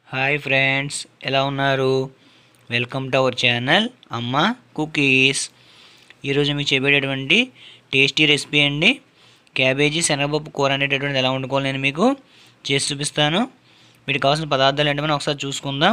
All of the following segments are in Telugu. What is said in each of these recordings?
హాయ్ ఫ్రెండ్స్ ఎలా ఉన్నారు welcome to our channel Amma cookies ఈరోజు మీకు చెప్పేటటువంటి టేస్టీ రెసిపీ అండి క్యాబేజీ శనగపప్పు కూర అనేటటువంటిది ఎలా వండుకోవాలి నేను మీకు చేసి చూపిస్తాను వీటికి కావాల్సిన పదార్థాలు ఏంటో మనం ఒకసారి చూసుకుందాం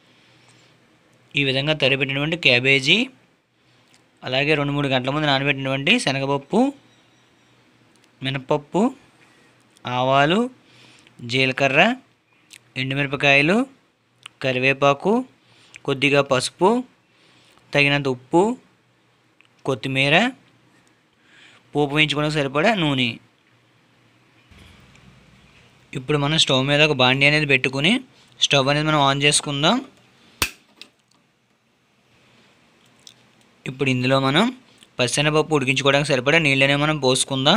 ఈ విధంగా తరిపెట్టినటువంటి క్యాబేజీ అలాగే రెండు మూడు గంటల ముందు నానబెట్టినటువంటి శనగపప్పు మినపప్పు ఆవాలు జీలకర్ర ఎండుమిరపకాయలు కరివేపాకు కొద్దిగా పసుపు తగినంత ఉప్పు కొత్తిమీర పోపు వేయించుకోవడానికి సరిపడా నూనె ఇప్పుడు మనం స్టవ్ మీద ఒక బాండీ అనేది పెట్టుకుని స్టవ్ అనేది మనం ఆన్ చేసుకుందాం ఇప్పుడు ఇందులో మనం పచ్చెనపప్పు ఉడికించుకోవడానికి సరిపడా నీళ్ళనే మనం పోసుకుందాం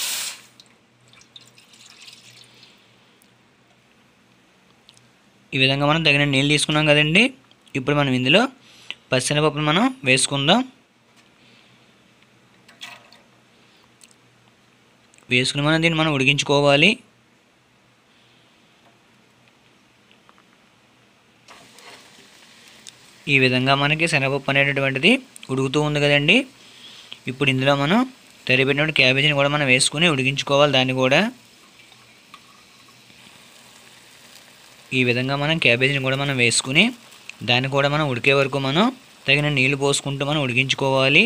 ఈ విధంగా మనం తగిన నీళ్ళు తీసుకున్నాం కదండి ఇప్పుడు మనం ఇందులో పచ్చెనపప్పును మనం వేసుకుందాం వేసుకుని మనం దీన్ని మనం ఉడికించుకోవాలి ఈ విధంగా మనకి శనగపప్పు అనేటటువంటిది ఉడుకుతూ ఉంది కదండి ఇప్పుడు ఇందులో మనం తరిపెట్టిన క్యాబేజీని కూడా మనం వేసుకుని ఉడికించుకోవాలి దాన్ని కూడా ఈ విధంగా మనం క్యాబేజీని కూడా మనం వేసుకుని దాన్ని కూడా మనం ఉడికే వరకు మనం తగిన నీళ్లు పోసుకుంటూ మనం ఉడికించుకోవాలి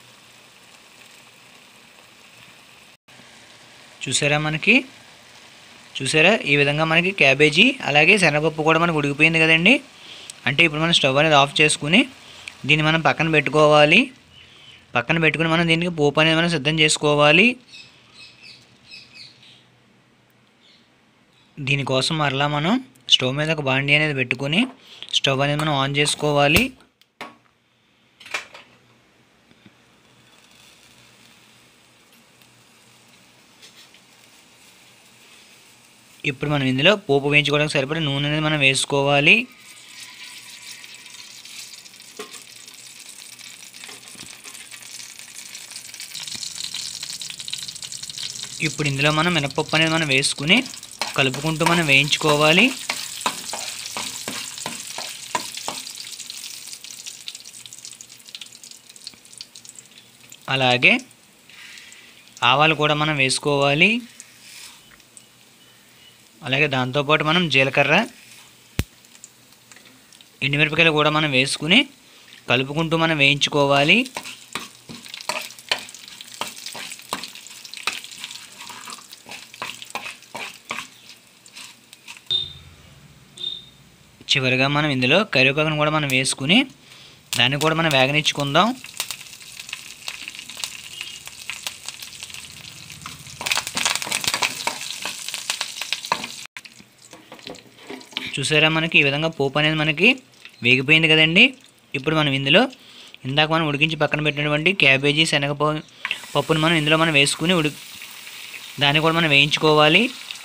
చూసారా మనకి చూసారా ఈ విధంగా మనకి క్యాబేజీ అలాగే శనగపప్పు కూడా మనకు ఉడికిపోయింది కదండి అంటే ఇప్పుడు మనం స్టవ్ అనేది ఆఫ్ చేసుకుని దీన్ని మనం పక్కన పెట్టుకోవాలి పక్కన పెట్టుకుని మనం దీనికి పోపు అనేది మనం సిద్ధం చేసుకోవాలి దీనికోసం మరలా మనం స్టవ్ మీద ఒక బాండీ అనేది పెట్టుకుని స్టవ్ అనేది మనం ఆన్ చేసుకోవాలి ఇప్పుడు మనం ఇందులో పోపు వేయించుకోవడానికి సరిపడే నూనె అనేది మనం వేసుకోవాలి ఇప్పుడు ఇందులో మనం మినపప్పు అనేది మనం వేసుకుని కలుపుకుంటూ మనం వేయించుకోవాలి అలాగే ఆవాలు కూడా మనం వేసుకోవాలి అలాగే దాంతోపాటు మనం జీలకర్ర ఎండుమిరపకాయలు కూడా మనం వేసుకుని కలుపుకుంటూ మనం వేయించుకోవాలి చివరిగా మనం ఇందులో కరివేపాకును కూడా మనం వేసుకుని దాన్ని కూడా మనం వేగనిచ్చుకుందాం చూసారా మనకి ఈ విధంగా పోపు అనేది మనకి వేగిపోయింది కదండి ఇప్పుడు మనం ఇందులో ఇందాక మనం ఉడికించి పక్కన పెట్టినటువంటి క్యాబేజీ శనగ పప్పును మనం ఇందులో మనం వేసుకుని ఉడి దాన్ని కూడా మనం వేయించుకోవాలి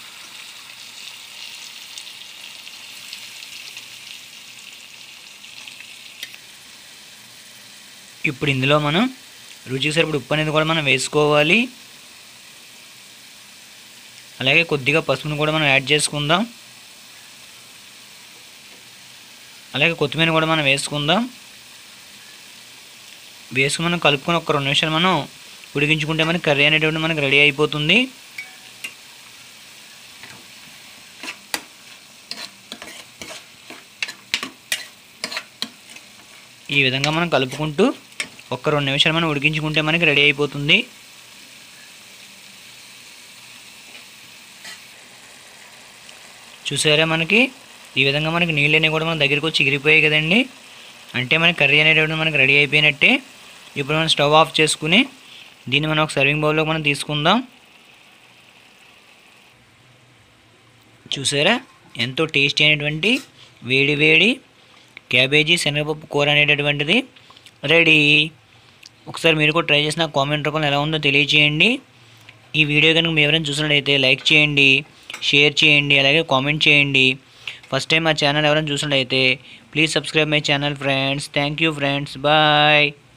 ఇప్పుడు ఇందులో మనం రుచికి సరిపడి ఉప్పు అనేది కూడా మనం వేసుకోవాలి అలాగే కొద్దిగా పసుపును కూడా మనం యాడ్ చేసుకుందాం అలాగే కొత్తిమీర కూడా మనం వేసుకుందాం వేసుకుని మనం కలుపుకొని ఒక రెండు నిమిషాలు మనం ఉడికించుకుంటే మనకి కర్రీ అనేటువంటి మనకి రెడీ అయిపోతుంది ఈ విధంగా మనం కలుపుకుంటూ ఒక్క రెండు నిమిషాలు మనం ఉడికించుకుంటే మనకి రెడీ అయిపోతుంది చూసారా మనకి ఈ విధంగా మనకి నీళ్ళు అనేవి కూడా మన దగ్గరికి వచ్చి ఎగిరిపోయాయి కదండి అంటే మనకి కర్రీ అనేటువంటి మనకి రెడీ అయిపోయినట్టే ఇప్పుడు మనం స్టవ్ ఆఫ్ చేసుకుని దీన్ని మనం ఒక సర్వింగ్ బౌల్లో మనం తీసుకుందాం చూసారా ఎంతో టేస్టీ అయినటువంటి వేడి వేడి క్యాబేజీ శనగపప్పు కూర అనేటటువంటిది రెడీ ఒకసారి మీరు కూడా ట్రై చేసిన కామెంట్ రూపంలో ఎలా ఉందో తెలియచేయండి ఈ వీడియో కనుక మీరు ఎవరైనా చూసినట్లయితే లైక్ చేయండి షేర్ చేయండి అలాగే కామెంట్ చేయండి ఫస్ట్ టైం మా ఛానల్ ఎవరైనా చూసినట్లయితే please subscribe my channel friends thank you friends bye